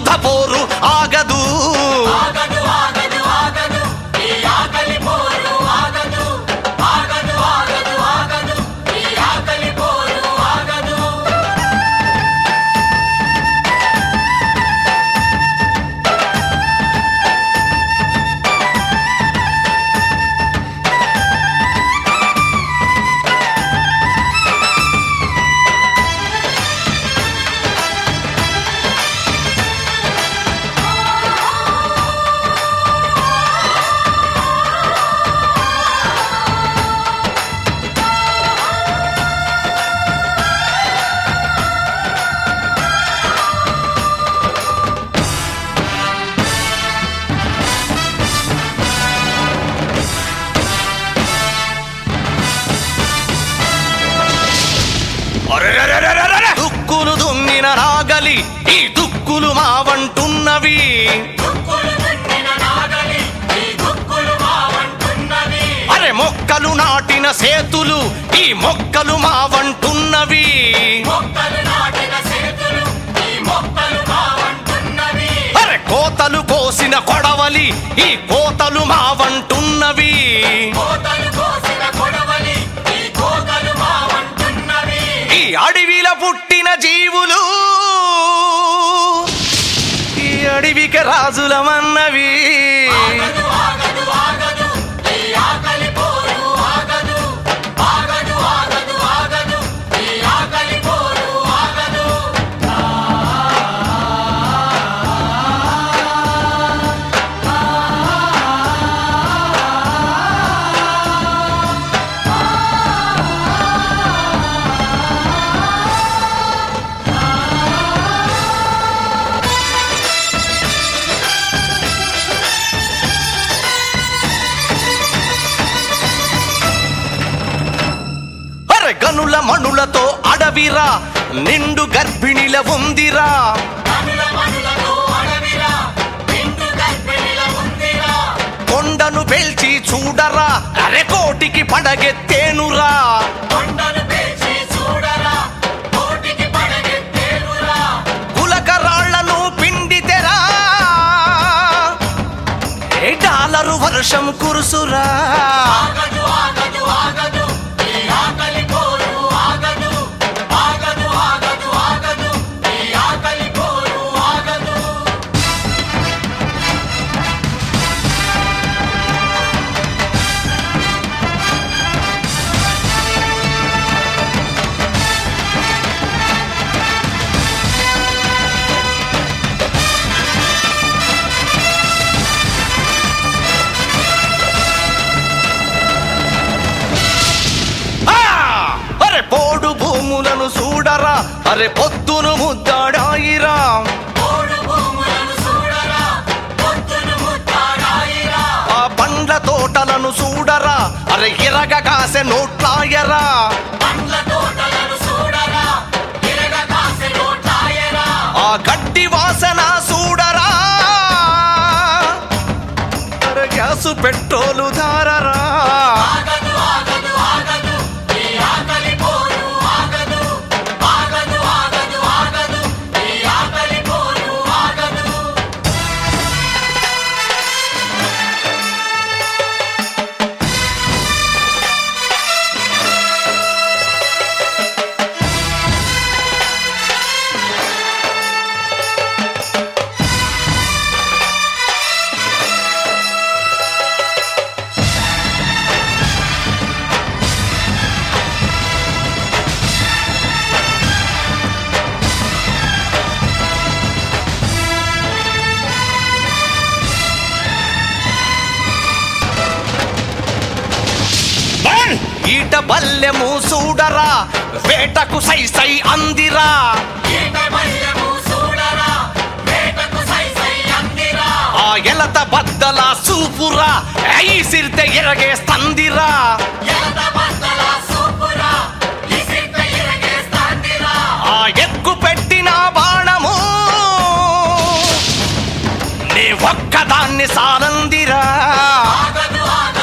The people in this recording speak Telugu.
యుద్ధ పోరు ఆగదు ఆగదు ఆగదు ఆగదు ఈ ఆకలి పోరు ఆగదు ఆగదు ఆగదు ఆగదు ఈ ఆకలి పోరు ఆగదు అరెరెరెరెరెరె! దుక్కులు దున్నిన నాగలి ఈ దుక్కులు మావంటున్నవి దుక్కులు దున్నిన నాగలి ఈ దుక్కులు మావంటున్నవి అరే మొక్కలు నాటిన సేతులు ఈ మొక్కలు మావంటున్నవి మొక్కలు నాటిన చేతులు ఈ మొక్కలు మావంటున్నవి అరే కోతలు కోసిన కొడవలి ఈ కోతలు మావంటున్నవి కోతలు కోసిన కొడవలి ఈ కోతలు మావంటున్నవి ఈ అడవిల పుట్టిన జీవులు ఈ అడవికి రాజులమన్నవి ఆగదు ఆగదు ఆగదు ఈ ఆకలి పోరు ఆగదు ఆగదు ఆగదు ఆగదు ఈ ఆకలి పోరు ఆగదు అరే గనుల మణులతో అడవిరా నిండు గర్భిణిల ఉందిరా కనుల మనులతో అడవిరా నిండు గర్భిణిల ఉందిరా కొండను పెల్చి చూడరా అరే కోటికి పడగెత్తేనురా కొండను పేచి చూడరా కోటికి పడగెత్తేరురా కులకరాళ్లను పిండితెరా ఏ డాలరు వర్షం కురుసురా ఆగదు ఆగదు ఆగదు ఈ ఆకలి పోరు ఆగదు ఆగదు ఆగదు ఆగదు ఈ ఆకలి పోరు ఆగదు ఆ! అరే పోడు భూములను చూడరా అరే పొద్దును ముద్దాడాయిరా కోడు భూములను చూడరా పొద్దును ముత్తాడాయిరా ఆ పండ్ల తోటలను చూడరా అరే ఇరగ కాసె నోట్లాయరా పండ్ల తోటలను చూడరా తిరగ కాసే నోటాయరా ఆ గడ్డి వాసన చూడరా అరే గ్యాసు పెట్రోలు ధారరా ఆగదు ఆగదు ఆగదు ఈ ఆకలి పోరు ఆగదు ఆగదు ఆగదు ఆగదు ఈ ఆకలి పోరు ఆగదు ఈట బల్లెము చూడరా వేటకు సై సై అందిరా ఈట బల్లెము చూడరా వేటకు సై సై అందిరా ఆ ఎలత బద్దల సూపురా ఐసిరితే ఎరగేస్తందిరా ఎలత బద్దల సూపురా ఇసిరిత ఇరగేస్తాందిరా ఆ ఎక్కు పెట్టిన బాణము నీ ఒక్కదాన్ని సానందిరా ఆగదు ఆగదు